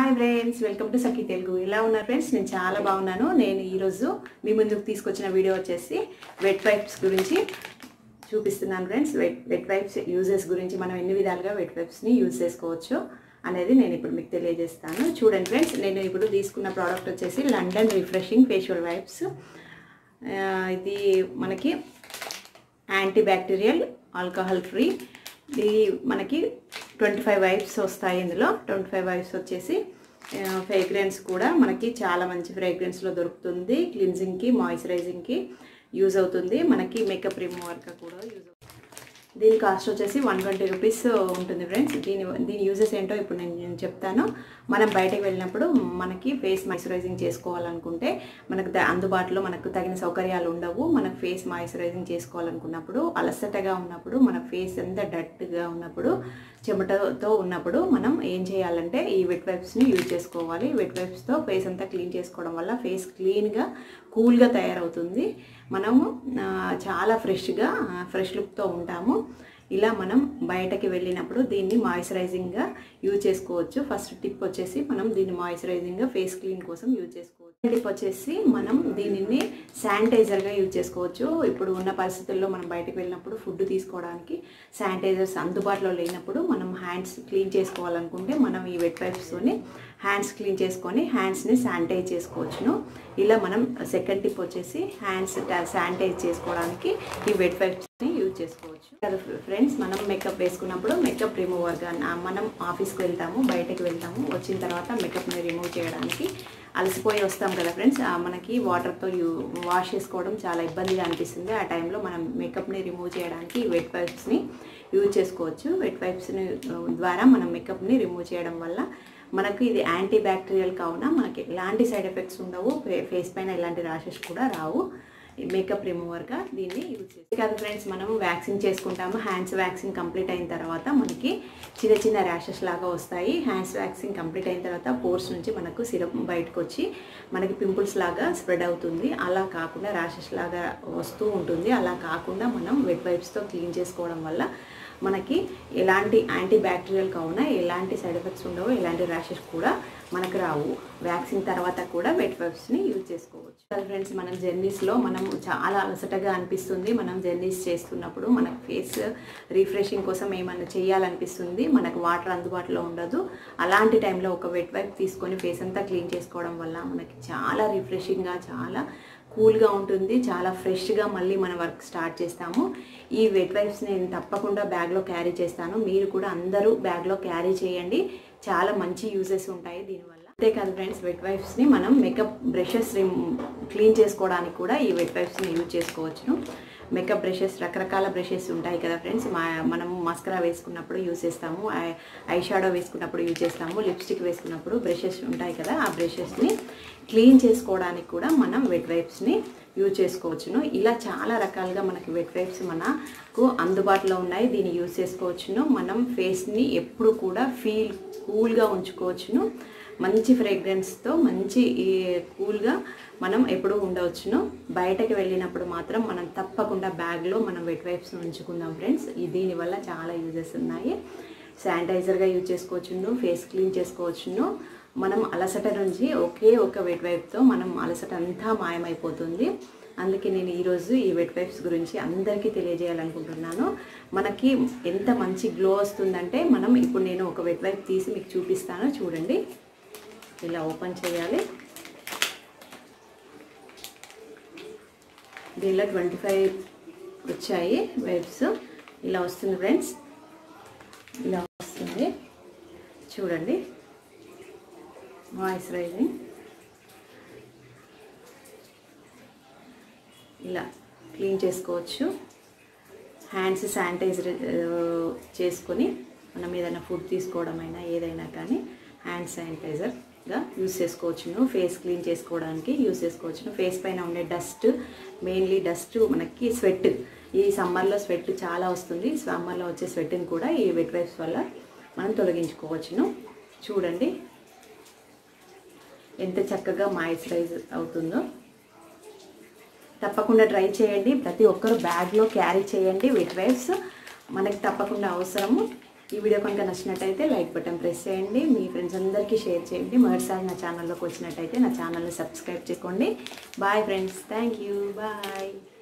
hi friends welcome to Sakhi Telugu ఎలా ఉన్నారు friends నేను చాలా బాగున్నాను నేను ఈరోజు మీ ముందుకు తీసుకొచ్చిన వీడియో వచ్చేసి వెట్ వైప్స్ గురించి చూపిస్తున్నాను friends wet wet wipes uses గురించి మనం ఎన్ని విధాలుగా వెట్ వైప్స్ని యూజ్ చేసుకోవచ్చు అనేది నేను ఇప్పుడు మీకు తెలియజేస్తాను చూడండి ఫ్రెండ్స్ నేను ఇప్పుడు తీసుకున్న ప్రోడక్ట్ వచ్చేసి లండన్ రిఫ్రెషింగ్ ఫేషియల్ వైప్స్ ఇది మనకి యాంటీ బ్యాక్టీరియల్ ఆల్కహాల్ ఫ్రీ ఇది మనకి ట్వంటీ ఫైవ్ వైప్స్ వస్తాయి ఇందులో ట్వంటీ ఫైవ్ వైప్స్ వచ్చేసి ఫ్రేగ్రెన్స్ కూడా మనకి చాలా మంచి ఫ్రేగ్రెన్స్లో దొరుకుతుంది క్లిన్జింగ్కి మాయిశ్చరైజింగ్కి యూజ్ అవుతుంది మనకి మేకప్ రిమూవర్గా కూడా యూజ్ అవుతుంది దీని కాస్ట్ వచ్చేసి వన్ ట్వంటీ రూపీస్ ఉంటుంది ఫ్రెండ్స్ దీని దీని యూజెస్ ఏంటో ఇప్పుడు నేను నేను చెప్తాను మనం బయటకు వెళ్ళినప్పుడు మనకి ఫేస్ మాయిశ్చరైజింగ్ చేసుకోవాలనుకుంటే మనకు ద- అందుబాటులో మనకు తగిన సౌకర్యాలు ఉండవు మనకు ఫేస్ మాయిశ్చరైజింగ్ చేసుకోవాలనుకున్నప్పుడు అలసటగా ఉన్నప్పుడు మన ఫేస్ ఎంత డట్గా ఉన్నప్పుడు చెమటతో ఉన్నప్పుడు మనం ఏం చేయాలంటే ఈ వెట్ వైప్స్ని యూజ్ చేసుకోవాలి వెట్ వైప్స్తో ఫేస్ అంతా క్లీన్ చేసుకోవడం వల్ల ఫేస్ క్లీన్గా కూల్గా తయారవుతుంది మనము ఆ, చాలా ఫ్రెష్గా ఫ్రెష్ లుక్తో ఉంటాము ఇలా మనం బయటకి వెళ్ళినప్పుడు దీన్ని మాయిశ్చరైజింగ్గా యూజ్ చేసుకోవచ్చు ఫస్ట్ టిప్ వచ్చేసి మనం దీన్ని మాయిశ్చరైజింగ్గా ఫేస్ క్లీన్ కోసం యూజ్ చేసుకోవచ్చు టిప్ వచ్చేసి మనం దీనిని శానిటైజర్గా యూజ్ చేసుకోవచ్చు ఇప్పుడు ఉన్న పరిస్థితుల్లో మనం బయటకు వెళ్ళినప్పుడు ఫుడ్ తీసుకోవడానికి శానిటైజర్స్ అందుబాటులో లేనప్పుడు మనం హ్యాండ్స్ క్లీన్ చేసుకోవాలనుకుంటే మనం ఈ వెట్ వైప్స్తోని హ్యాండ్స్ క్లీన్ చేసుకొని హ్యాండ్స్ని శానిటైజ్ చేసుకోవచ్చును ఇలా మనం సెకండ్ టిప్ వచ్చేసి హ్యాండ్స్ శానిటైజ్ చేసుకోవడానికి ఈ వెట్ వైప్స్ని యూజ్ చేసుకోవచ్చు కదా ఫ్రెండ్స్ మనం మేకప్ వేసుకున్నప్పుడు మేకప్ రిమూవర్గా నా- మనం ఆఫీస్కి వెళ్తాము బయటకు వెళ్తాము వచ్చిన తర్వాత మేకప్ని రిమూవ్ చేయడానికి అలసిపోయి వస్తాం కదా ఫ్రెండ్స్ ఆ మనకి వాటర్తో యూ వాష్ చేసుకోవడం చాలా ఇబ్బందిగా అనిపిస్తుంది ఆ టైంలో మనం మేకప్ని రిమూవ్ చేయడానికి ఈ వెట్ వైప్స్ని యూజ్ చేసుకోవచ్చు వెట్ వైప్స్ని ద్వారా మనం మేకప్ని రిమూవ్ చేయడం వల్ల మనకు ఇది యాంటీ బ్యాక్టీరియల్ కావున మనకి ఎలాంటి సైడ్ ఎఫెక్ట్స్ ఉండవు ఫే- ఫేస్ పైన ఎలాంటి ర్యాషెస్ కూడా రావు ఈ మేకప్ రిమూవర్గా దీన్ని యూజ్ చేస్తాం కాదు ఫ్రెండ్స్ మనం వ్యాక్సిన్ చేసుకుంటాము హ్యాండ్స్ వ్యాక్సిన్ కంప్లీట్ అయిన తర్వాత మనకి చిన్న చిన్న ర్యాషెస్ లాగా వస్తాయి హ్యాండ్స్ వ్యాక్సిన్ కంప్లీట్ అయిన తర్వాత పోర్స్ నుంచి మనకు సిరప్ బయటకు వచ్చి మనకి పింపుల్స్ లాగా స్ప్రెడ్ అవుతుంది అలా కాకుండా ర్యాషెస్ లాగా వస్తూ ఉంటుంది అలా కాకుండా మనం వెట్ వైప్స్తో క్లీన్ చేసుకోవడం వల్ల మనకి ఎలాంటి యాంటీ బ్యాక్టీరియల్ కావున ఎలాంటి సైడ్ ఎఫెక్ట్స్ ఉండవు ఎలాంటి ర్యాషెస్ కూడా మనకు రావు వ్యాక్సిన్ తర్వాత కూడా వెట్ వైప్స్ని యూజ్ చేసుకోవచ్చు కదా ఫ్రెండ్స్ మనం జర్నీస్లో మనం చాలా అలసటగా అనిపిస్తుంది మనం జర్నీస్ చేస్తున్నప్పుడు మన ఫేస్ రిఫ్రెషింగ్ కోసం ఏమైనా చేయాలనిపిస్తుంది మనకు వాటర్ అందుబాటులో ఉండదు అలాంటి టైంలో ఒక వెట్ వైప్ తీసుకొని ఫేస్ అంతా క్లీన్ చేసుకోవడం వల్ల మనకి చాలా రిఫ్రెషింగ్గా చాలా కూల్గా ఉంటుంది చాలా ఫ్రెష్గా మళ్ళీ మన వర్క్ స్టార్ట్ చేస్తాము ఈ వెట్ వైప్స్ నేను తప్పకుండా బ్యాగ్లో క్యారీ చేస్తాను మీరు కూడా అందరూ బ్యాగ్లో క్యారీ చేయండి చాలా మంచి యూజెస్ ఉంటాయి దీనివల్ల అంతేకాదు ఫ్రెండ్స్ వెట్ వైప్స్ని మనం మేకప్ బ్రషెస్ క్లీన్ చేసుకోవడానికి కూడా ఈ వెట్ వైప్స్ని యూజ్ చేసుకోవచ్చును మేకప్ బ్రషెస్ రకరకాల బ్రషెస్ ఉంటాయి కదా ఫ్రెండ్స్ మా మనం మస్కరా వేసుకున్నప్పుడు యూజ్ చేస్తాము ఐ- ఐ షాడో వేసుకున్నప్పుడు యూజ్ చేస్తాము లిప్స్టిక్ వేసుకున్నప్పుడు బ్రషెస్ ఉంటాయి కదా ఆ బ్రషెస్ని క్లీన్ చేసుకోవడానికి కూడా మనం వెట్ వైప్స్ని యూజ్ చేసుకోవచ్చును ఇలా చాలా రకాలుగా మనకి వెట్ వైప్స్ మనకు అందుబాటులో ఉన్నాయి దీన్ని యూజ్ చేసుకోవచ్చును మనం ఫేస్ని ఎప్పుడు కూడా ఫీల్ కూల్గా ఉంచుకోవచ్చును మంచి ఫ్రేగ్రెన్స్తో మంచి ఈ కూల్గా మనం ఎప్పుడూ ఉండవచ్చును బయటకు వెళ్ళినప్పుడు మాత్రం మనం తప్పకుండా బ్యాగ్లో మనం వెట్ వైప్స్ ఉంచుకుందాం ఫ్రెండ్స్ ఈ దీనివల్ల చాలా యూజెస్ ఉన్నాయి శానిటైజర్గా యూజ్ చేసుకోవచ్చును ఫేస్ క్లీన్ చేసుకోవచ్చును మనం అలసట నుంచి ఒకే ఒక వెట్ వైప్తో మనం అలసట అంతా మాయమైపోతుంది అందుకే నేను ఈరోజు ఈ వెట్ వైప్స్ గురించి అందరికీ తెలియజేయాలనుకుంటున్నాను మనకి ఎంత మంచి గ్లో వస్తుందంటే మనం ఇప్పుడు నేను ఒక వెట్ వైప్ తీసి మీకు చూపిస్తాను చూడండి ఇలా ఓపెన్ చేయాలి దీనిలో ట్వంటీ ఫైవ్ వచ్చాయి వైప్స్ ఇలా వస్తుంది ఫ్రెండ్స్ ఇలా వస్తుంది చూడండి మాయిశ్చరైజింగ్ ఇలా క్లీన్ చేసుకోవచ్చు హ్యాండ్స్ శానిటైజర్ చేసుకొని మనం ఏదైనా ఫుడ్ తీసుకోవడమైనా ఏదైనా కానీ హ్యాండ్ శానిటైజర్గా యూస్ చేసుకోవచ్చును ఫేస్ క్లీన్ చేసుకోవడానికి యూస్ చేసుకోవచ్చును ఫేస్ పైన ఉండే డస్ట్ మెయిన్లీ డస్ట్ మనకి స్వెట్ ఈ సమ్మర్లో స్వెట్ చాలా వస్తుంది సమ్మర్లో వచ్చే స్వెట్ని కూడా ఈ వెట్ వైప్స్ వల్ల మనం తొలగించుకోవచ్చును చూడండి ఎంత చక్కగా మాయిశ్చరైజ్ అవుతుందో తప్పకుండా ట్రై చేయండి ప్రతి ఒక్కరు బ్యాగ్లో క్యారీ చేయండి వెట్ వైప్స్ మనకి తప్పకుండా అవసరము ఈ వీడియో కనుక నచ్చినట్టయితే లైక్ బటన్ ప్రెస్ చేయండి మీ ఫ్రెండ్స్ అందరికీ షేర్ చేయండి మొదటిసారి నా ఛానల్లోకి వచ్చినట్టయితే నా ఛానల్ని సబ్స్క్రైబ్ చేసుకోండి bye friends thank you bye